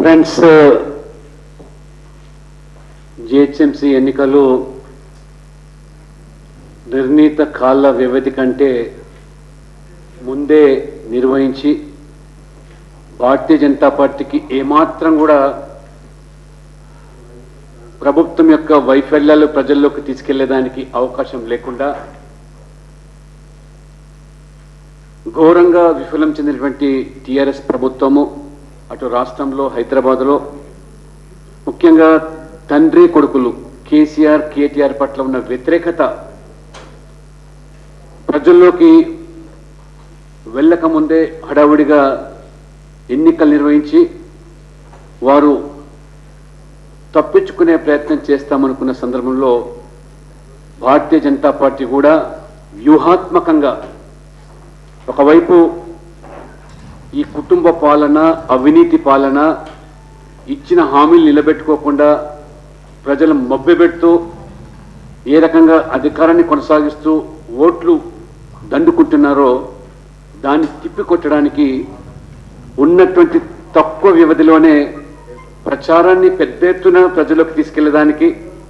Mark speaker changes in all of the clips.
Speaker 1: friends GHMC ఎన్నికలు నిర్ణీత కాల వ్యవధి కంటే ముందే నిర్వహించి భారతీయ జనతా పార్టీకి ఏమాత్రం కూడా ప్రభుత్వం యొక్క వైఫల్యాలు ప్రజల్లోకి తీసుకెళ్లేదానికి అవకాశం లేకుండా ఘోరంగా విఫలం చెందినటువంటి టీఆర్ఎస్ ప్రభుత్వము అటు రాష్ట్రంలో హైదరాబాదులో ముఖ్యంగా తండ్రి కొడుకులు కేసీఆర్ కేటీఆర్ పట్ల ఉన్న వ్యతిరేకత ప్రజల్లోకి వెళ్ళక ముందే హడావుడిగా ఎన్నికలు నిర్వహించి వారు తప్పించుకునే ప్రయత్నం చేస్తామనుకున్న సందర్భంలో భారతీయ జనతా పార్టీ కూడా వ్యూహాత్మకంగా ఒకవైపు ఈ కుటుంబ పాలన అవినీతి పాలన ఇచ్చిన హామీలు నిలబెట్టుకోకుండా ప్రజలు మభ్యపెడుతూ ఏ రకంగా అధికారాన్ని కొనసాగిస్తూ ఓట్లు దండుకుంటున్నారో దాన్ని తిప్పికొట్టడానికి ఉన్నటువంటి తక్కువ వ్యవధిలోనే ప్రచారాన్ని పెద్ద ఎత్తున ప్రజలకు తీసుకెళ్లేదానికి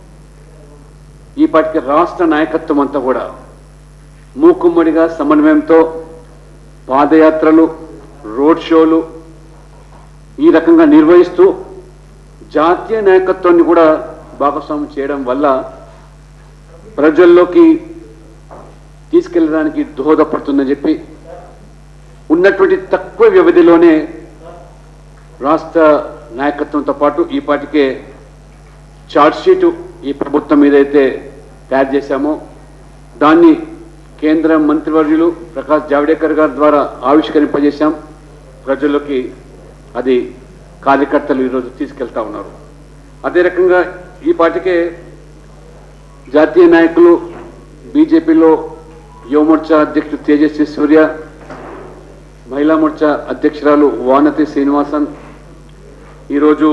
Speaker 1: ఈ పాటికి రాష్ట్ర నాయకత్వం అంతా కూడా మూకుమ్మడిగా సమన్వయంతో పాదయాత్రలు రోడ్ షోలు ఈ రకంగా నిర్వహిస్తూ జాతీయ నాయకత్వాన్ని కూడా భాగస్వామ్యం చేయడం వల్ల ప్రజల్లోకి తీసుకెళ్ళడానికి దోహదపడుతుందని చెప్పి ఉన్నటువంటి తక్కువ వ్యవధిలోనే రాష్ట్ర నాయకత్వంతో పాటు ఈ పాటికే షీటు ఈ ప్రభుత్వం ఏదైతే తయారు చేశామో దాన్ని కేంద్ర మంత్రివర్యులు ప్రకాష్ జావడేకర్ గారి ద్వారా ఆవిష్కరింపజేశాం ప్రజల్లోకి అది కార్యకర్తలు ఈరోజు తీసుకెళ్తా ఉన్నారు అదే రకంగా ఈ పాటికే జాతీయ నాయకులు బీజేపీలో యువమోర్చా అధ్యక్షుడు తేజస్వి సూర్య మహిళా మోర్చా అధ్యక్షురాలు వానతి శ్రీనివాసన్ ఈరోజు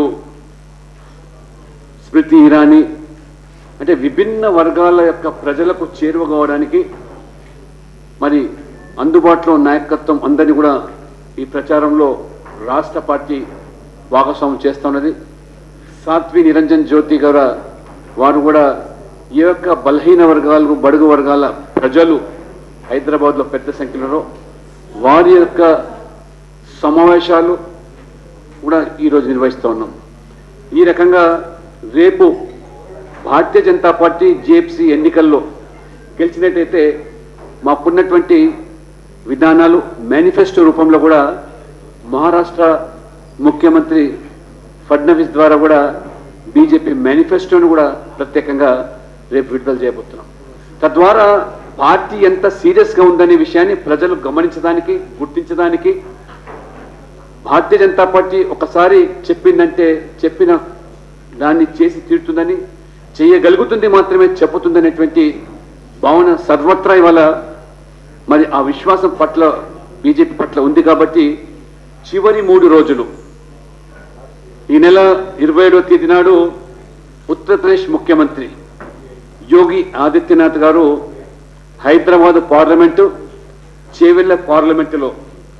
Speaker 1: స్మృతి ఇరానీ అంటే విభిన్న వర్గాల యొక్క ప్రజలకు చేరువ కావడానికి మరి అందుబాటులో నాయకత్వం అందరినీ కూడా ఈ ప్రచారంలో రాష్ట్ర పార్టీ భాగస్వామ్యం చేస్తున్నది సాత్వి నిరంజన్ జ్యోతి గారు వారు కూడా ఈ యొక్క బలహీన వర్గాలు బడుగు వర్గాల ప్రజలు హైదరాబాద్లో పెద్ద సంఖ్యలో వారి యొక్క సమావేశాలు కూడా ఈరోజు నిర్వహిస్తూ ఉన్నాం ఈ రకంగా రేపు భారతీయ జనతా పార్టీ జేఎఫ్సి ఎన్నికల్లో గెలిచినట్టయితే మాకున్నటువంటి విధానాలు మేనిఫెస్టో రూపంలో కూడా మహారాష్ట్ర ముఖ్యమంత్రి ఫడ్నవీస్ ద్వారా కూడా బీజేపీ మేనిఫెస్టోను కూడా ప్రత్యేకంగా రేపు విడుదల చేయబోతున్నాం తద్వారా పార్టీ ఎంత సీరియస్గా ఉందనే విషయాన్ని ప్రజలు గమనించడానికి గుర్తించడానికి భారతీయ జనతా పార్టీ ఒకసారి చెప్పిందంటే చెప్పిన దాన్ని చేసి తీరుతుందని చేయగలుగుతుంది మాత్రమే చెప్పుతుందనేటువంటి భావన సర్వత్రా ఇవాళ మరి ఆ విశ్వాసం పట్ల బీజేపీ పట్ల ఉంది కాబట్టి చివరి మూడు రోజులు ఈ నెల ఇరవై ఏడవ తేదీ నాడు ఉత్తరప్రదేశ్ ముఖ్యమంత్రి యోగి ఆదిత్యనాథ్ గారు హైదరాబాద్ పార్లమెంటు చేవెళ్ళ పార్లమెంటులో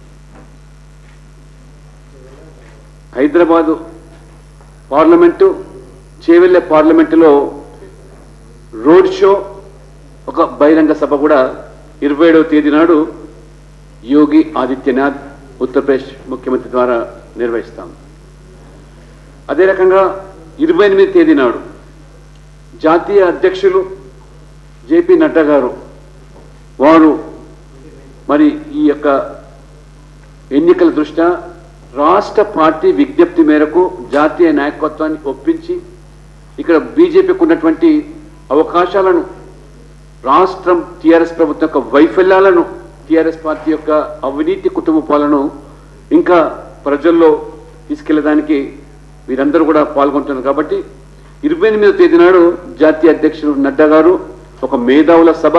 Speaker 1: హైదరాబాదు పార్లమెంటు చేవెళ్ళ పార్లమెంటులో రోడ్ షో ఒక బహిరంగ సభ కూడా ఇరవై ఏడవ తేదీ నాడు యోగి ఆదిత్యనాథ్ ఉత్తరప్రదేశ్ ముఖ్యమంత్రి ద్వారా నిర్వహిస్తాం అదే రకంగా ఇరవై ఎనిమిది తేదీ నాడు జాతీయ అధ్యక్షులు జేపీ నడ్డా గారు వారు మరి ఈ యొక్క ఎన్నికల దృష్ట్యా రాష్ట్ర పార్టీ విజ్ఞప్తి మేరకు జాతీయ నాయకత్వాన్ని ఒప్పించి ఇక్కడ బీజేపీకి ఉన్నటువంటి అవకాశాలను రాష్ట్రం టీఆర్ఎస్ ప్రభుత్వం యొక్క వైఫల్యాలను టీఆర్ఎస్ పార్టీ యొక్క అవినీతి కుటుంబ పాలన ఇంకా ప్రజల్లో తీసుకెళ్లడానికి వీరందరూ కూడా పాల్గొంటున్నారు కాబట్టి ఇరవై ఎనిమిదో తేదీ నాడు జాతీయ అధ్యక్షుడు నడ్డా గారు ఒక మేధావుల సభ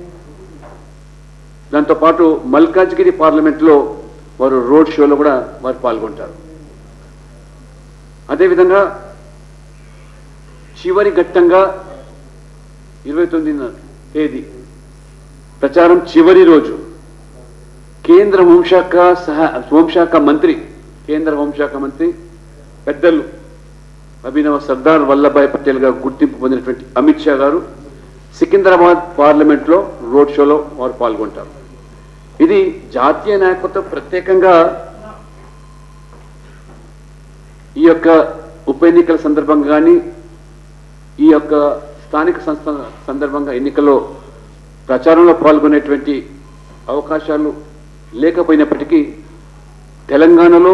Speaker 1: దాంతోపాటు మల్కాజ్గిరి పార్లమెంట్లో వారు రోడ్ షోలో కూడా వారు పాల్గొంటారు అదేవిధంగా చివరి ఘట్టంగా ఇరవై తొమ్మిదిన తేదీ ప్రచారం చివరి రోజు కేంద్ర హోంశాఖ సహా హోంశాఖ మంత్రి కేంద్ర హోంశాఖ మంత్రి పెద్దలు అభినవ సర్దార్ వల్లభాయ్ పటేల్గా గుర్తింపు పొందినటువంటి అమిత్ షా గారు సికింద్రాబాద్ పార్లమెంట్లో రోడ్ షోలో వారు పాల్గొంటారు ఇది జాతీయ నాయకత్వం ప్రత్యేకంగా ఈ యొక్క ఉప ఎన్నికల సందర్భంగా కానీ ఈ యొక్క స్థానిక సంస్థ సందర్భంగా ఎన్నికల్లో ప్రచారంలో పాల్గొనేటువంటి అవకాశాలు లేకపోయినప్పటికీ తెలంగాణలో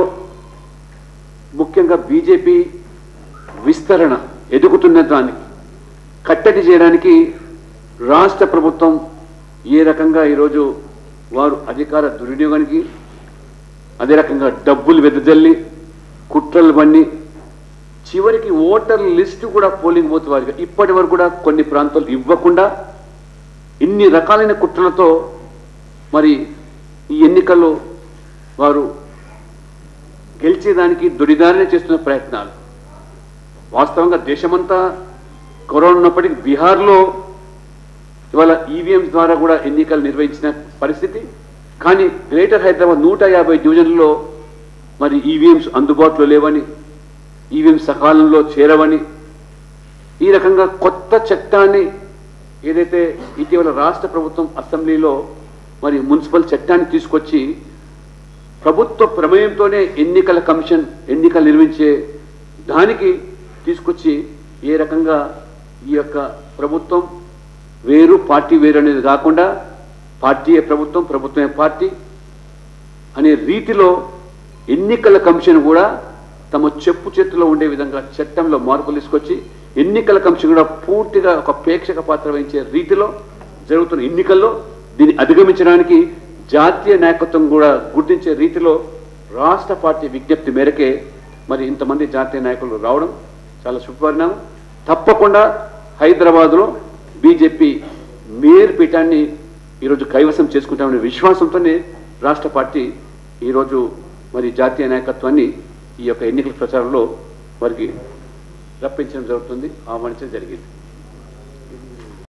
Speaker 1: ముఖ్యంగా బీజేపీ విస్తరణ ఎదుగుతున్న దానికి కట్టడి చేయడానికి రాష్ట్ర ప్రభుత్వం ఏ రకంగా ఈరోజు వారు అధికార దుర్వినియోగానికి అదే రకంగా డబ్బులు వెదజల్లి కుట్రలు పన్ని చివరికి ఓటర్ లిస్టు కూడా పోలింగ్ బూత్ వారిగా ఇప్పటి వరకు కూడా కొన్ని ప్రాంతాలు ఇవ్వకుండా ఇన్ని రకాలైన కుట్రలతో మరి ఈ ఎన్నికల్లో వారు గెలిచేదానికి దొడిదారిన చేస్తున్న ప్రయత్నాలు వాస్తవంగా దేశమంతా కరోనా ఉన్నప్పటికీ బీహార్లో ఇవాళ ఈవీఎంస్ ద్వారా కూడా ఎన్నికలు నిర్వహించిన పరిస్థితి కానీ గ్రేటర్ హైదరాబాద్ నూట యాభై డివిజన్లలో మరి ఈవీఎంస్ అందుబాటులో లేవని ఈవీఎం సకాలంలో చేరవని ఈ రకంగా కొత్త చట్టాన్ని ఏదైతే ఇటీవల రాష్ట్ర ప్రభుత్వం అసెంబ్లీలో మరి మున్సిపల్ చట్టాన్ని తీసుకొచ్చి ప్రభుత్వ ప్రమేయంతోనే ఎన్నికల కమిషన్ ఎన్నికలు నిర్వహించే దానికి తీసుకొచ్చి ఏ రకంగా ఈ యొక్క ప్రభుత్వం వేరు పార్టీ వేరు అనేది కాకుండా పార్టీయే ప్రభుత్వం ప్రభుత్వమే పార్టీ అనే రీతిలో ఎన్నికల కమిషన్ కూడా తమ చెప్పు చేతిలో ఉండే విధంగా చట్టంలో మార్పులు తీసుకొచ్చి ఎన్నికల కమిషన్ కూడా పూర్తిగా ఒక ప్రేక్షక పాత్ర వహించే రీతిలో జరుగుతున్న ఎన్నికల్లో దీన్ని అధిగమించడానికి జాతీయ నాయకత్వం కూడా గుర్తించే రీతిలో రాష్ట్ర పార్టీ విజ్ఞప్తి మేరకే మరి ఇంతమంది జాతీయ నాయకులు రావడం చాలా శుభపరిణామం తప్పకుండా హైదరాబాద్లో బీజేపీ మేయర్ పీఠాన్ని ఈరోజు కైవసం చేసుకుంటామనే విశ్వాసంతోనే రాష్ట్ర పార్టీ ఈరోజు మరి జాతీయ నాయకత్వాన్ని ఈ యొక్క ఎన్నికల ప్రచారంలో వారికి రప్పించడం జరుగుతుంది ఆహ్వానించడం జరిగింది